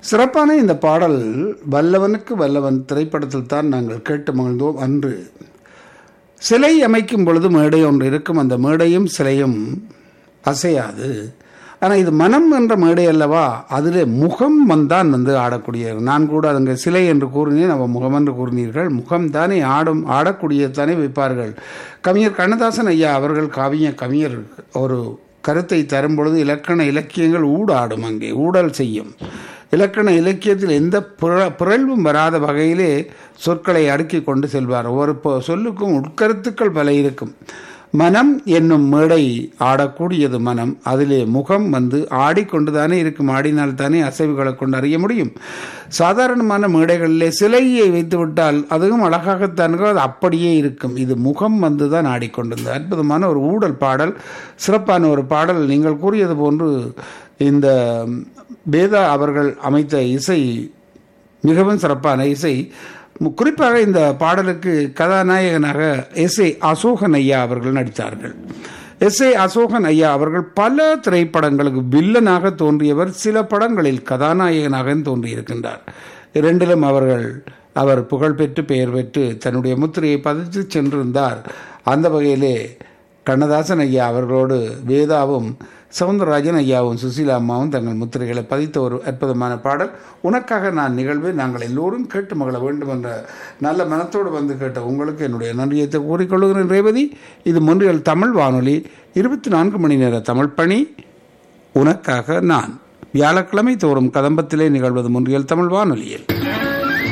சிறப்பான இந்த பாடல் வல்லவனுக்கு வல்லவன் திரைப்படத்தில் தான் நாங்கள் கேட்டு மகிழ்ந்தோம் அன்று சிலை அமைக்கும் பொழுது மேடை ஒன்று இருக்கும் அந்த மேடையும் சிலையும் அசையாது ஆனால் இது மனம் என்ற மேடை அல்லவா அதில் முகம் வந்தான் வந்து ஆடக்கூடிய நான் கூட அங்கே சிலை என்று கூறினேன் அவன் முகம் என்று கூறினீர்கள் முகம் தானே ஆடும் ஆடக்கூடிய தானே வைப்பார்கள் கவிஞர் கண்ணதாசன் ஐயா அவர்கள் காவிய கவிஞர் ஒரு கருத்தை தரும் பொழுது இலக்கண இலக்கியங்கள் ஊடாடும் அங்கே ஊடல் செய்யும் இலக்கண இலக்கியத்தில் எந்த புற புரள்வும் வராத வகையிலே சொற்களை அடுக்கி கொண்டு செல்வார் ஒவ்வொரு பொ- சொல்லுக்கும் உட்கருத்துக்கள் பல இருக்கும் மனம் என்னும் மேடை ஆடக்கூடியது மனம் அதிலே முகம் வந்து ஆடிக்கொண்டுதானே இருக்கும் ஆடினால் தானே அசைவுகளை கொண்டு அறிய முடியும் சாதாரணமான மேடைகளிலே சிலையை வைத்து விட்டால் அதுவும் அழகாகத்தான் இருக்கும் அது அப்படியே இருக்கும் இது முகம் வந்து தான் ஆடிக்கொண்டிருந்தது அற்புதமான ஒரு ஊடல் பாடல் சிறப்பான ஒரு பாடல் நீங்கள் கூறியது போன்று இந்த வேதா அவர்கள் அமைத்த இசை மிகவும் சிறப்பான இசை மு- குறிப்பாக இந்த பாடலுக்கு கதாநாயகனாக எஸ் ஏ அசோகன் ஐயா அவர்கள் நடித்தார்கள் எஸ் ஏ அசோகன் ஐயா அவர்கள் பல திரைப்படங்களுக்கு வில்லனாக தோன்றியவர் சில படங்களில் கதாநாயகனாக தோன்றியிருக்கின்றார் இரண்டிலும் அவர்கள் அவர் புகழ்பெற்று பெயர் பெற்று தன்னுடைய முத்திரையை பதித்து சென்றிருந்தார் அந்த வகையிலே கண்ணதாசன் ஐயா அவர்களோடு வேதாவும் சவுந்தரராஜன் ஐயாவும் சுசீலா அம்மாவும் தங்கள் முத்திரைகளை பதித்த ஒரு அற்புதமான பாடல் உனக்காக நான் நிகழ்வு நாங்கள் எல்லோரும் கேட்டு மகள வேண்டும் என்ற நல்ல மனத்தோடு வந்து கேட்ட உங்களுக்கு என்னுடைய நன்றியை கூறிக்கொள்கிறேன் ரேவதி இது மொன்றியல் தமிழ் வானொலி இருபத்தி நான்கு மணி நேர தமிழ் பணி உனக்காக நான் வியாழக்கிழமை தோறும் கதம்பத்திலே நிகழ்வது மொன்றியல் தமிழ் வானொலியில்